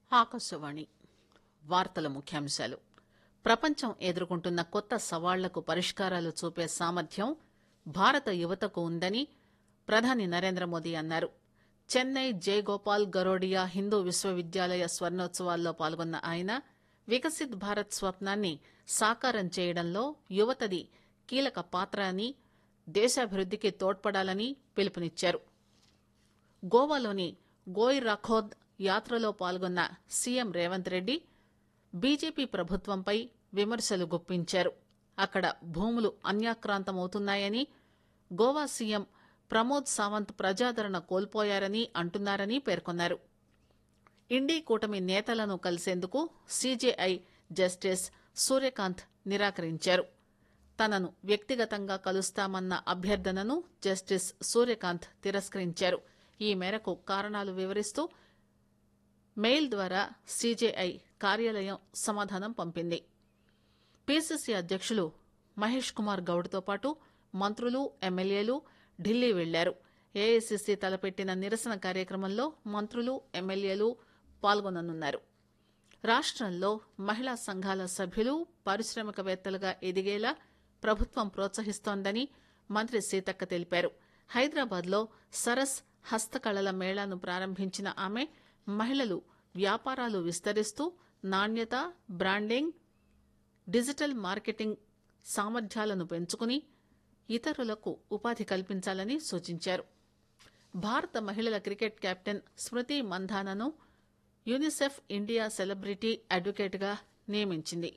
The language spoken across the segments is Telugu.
ఆకాశవాణి వార్తల ముఖ్యాంశాలు ప్రపంచం ఎదుర్కొంటున్న కొత్త సవాళ్లకు పరిష్కారాలు చూపే సామర్థ్యం భారత యువతకు ఉందని ప్రధాని నరేంద్ర మోదీ అన్నారు చెన్నై జయగోపాల్ గరోడియా హిందూ విశ్వవిద్యాలయ స్వర్ణోత్సవాల్లో పాల్గొన్న ఆయన వికసిత్ భారత్ స్వప్నాన్ని సాకారం చేయడంలో యువతది కీలక పాత్ర అని దేశాభివృద్దికి తోడ్పడాలని పిలుపునిచ్చారు గోవాలోని గోయ్ రాఖోద్ యాత్రలో పాల్గొన్న సీఎం రేవంత్ రెడ్డి బీజేపీ ప్రభుత్వంపై విమర్శలు గుప్పించారు అక్కడ భూములు అన్యాక్రాంతమవుతున్నాయని గోవా సీఎం ప్రమోద్ సావంత్ ప్రజాదరణ కోల్పోయారని అంటున్నారని పేర్కొన్నారు ఇండీ కూటమి నేతలను కలిసేందుకు సీజేఐ జస్టిస్ సూర్యకాంత్ నిరాకరించారు తనను వ్యక్తిగతంగా కలుస్తామన్న అభ్యర్థనను జస్టిస్ సూర్యకాంత్ తిరస్కరించారు ఈ మేరకు కారణాలు వివరిస్తూ మెయిల్ ద్వారా సీజేఐ కార్యాలయం సమాధానం పంపింది పీసీసీ అధ్యక్షులు మహేష్ కుమార్ గౌడ్తో పాటు మంత్రులు ఎమ్మెల్యేలు ఢిల్లీ వెళ్లారు ఏఐసీసీ తలపెట్టిన నిరసన కార్యక్రమంలో మంత్రులు ఎమ్మెల్యేలు పాల్గొననున్నారు రాష్టంలో మహిళా సంఘాల సభ్యులు పారిశ్రామికవేత్తలుగా ఎదిగేలా ప్రభుత్వం ప్రోత్సహిస్తోందని మంత్రి సీతక్క తెలిపారు హైదరాబాద్ లో సరస్ హస్తకళల మేళాను ప్రారంభించిన ఆమె మహిళలు వ్యాపారాలు విస్తరిస్తూ నాణ్యత బ్రాండింగ్ డిజిటల్ మార్కెటింగ్ సామర్థ్యాలను పెంచుకుని ఇతరులకు ఉపాధి కల్పించాలని సూచించారు భారత మహిళల క్రికెట్ కెప్టెన్ స్మృతి మంధానను యూనిసెఫ్ ఇండియా సెలబ్రిటీ అడ్వకేట్గా నియమించింది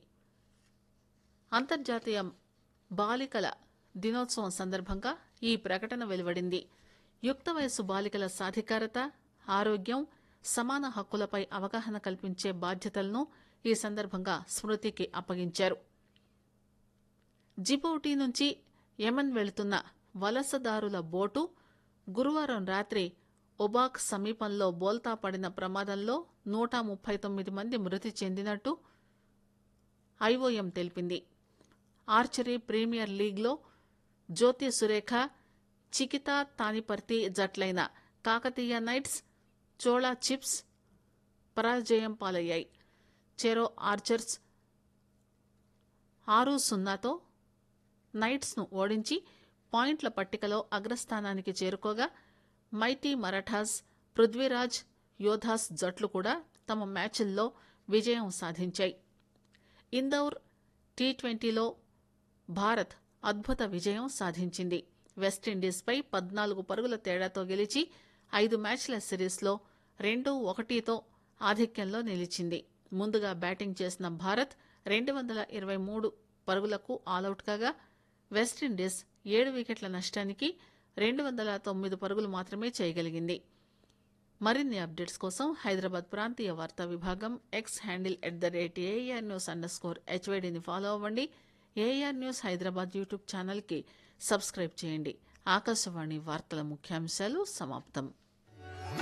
అంతర్జాతీయ బాలికల దినోత్సవం సందర్భంగా ఈ ప్రకటన వెలువడింది యుక్త వయసు బాలికల సాధికారత ఆరోగ్యం సమాన హక్కులపై అవగాహన కల్పించే బాధ్యతలను ఈ సందర్భంగా స్మృతికి అప్పగించారు జిబౌటి నుంచి యమన్ వెళుతున్న వలసదారుల బోటు గురువారం రాత్రి ఒబాక్ సమీపంలో బోల్తా పడిన ప్రమాదంలో నూట ముప్పై తొమ్మిది మంది మృతి చెందినట్టు ఐఓఎం తెలిపింది ఆర్చరీ ప్రీమియర్ లీగ్లో జ్యోతి సురేఖ చికితా తానిపర్తి జట్లైన కాకతీయ నైట్స్ చోళా చిప్స్ పరాజయం పాలయ్యాయి చెరో ఆర్చర్స్ ఆరు సున్నాతో నైట్స్ను ఓడించి పాయింట్ల పట్టికలో అగ్రస్థానానికి చేరుకోగా మైటీ మరాఠాస్ పృథ్వీరాజ్ యోధాస్ జట్లు కూడా తమ మ్యాచ్ల్లో విజయం సాధించాయి ఇందౌర్ టీ ట్వంటీలో భారత్ అద్భుత విజయం సాధించింది వెస్టిండీస్పై పద్నాలుగు పరుగుల తేడాతో గెలిచి ఐదు మ్యాచ్ల సిరీస్లో రెండు ఒకటితో ఆధిక్యంలో నిలిచింది ముందుగా బ్యాటింగ్ చేసిన భారత్ రెండు వందల ఇరవై మూడు పరుగులకు ఆలౌట్ కాగా వెస్టిండీస్ ఏడు వికెట్ల నష్టానికి రెండు వందల తొమ్మిది పరుగులు మాత్రమే చేయగలిగింది మరిన్ని అప్డేట్స్ కోసం హైదరాబాద్ ప్రాంతీయ వార్తా విభాగం X handle at the rate AR news underscore స్కోర్ హెచ్వైడిని ఫాలో అవ్వండి ఏఆర్ న్యూస్ హైదరాబాద్ యూట్యూబ్ ఛానల్కి సబ్స్క్రైబ్ చేయండి ఆకాశవాణి వార్తల ముఖ్యాంశాలు సమాప్తం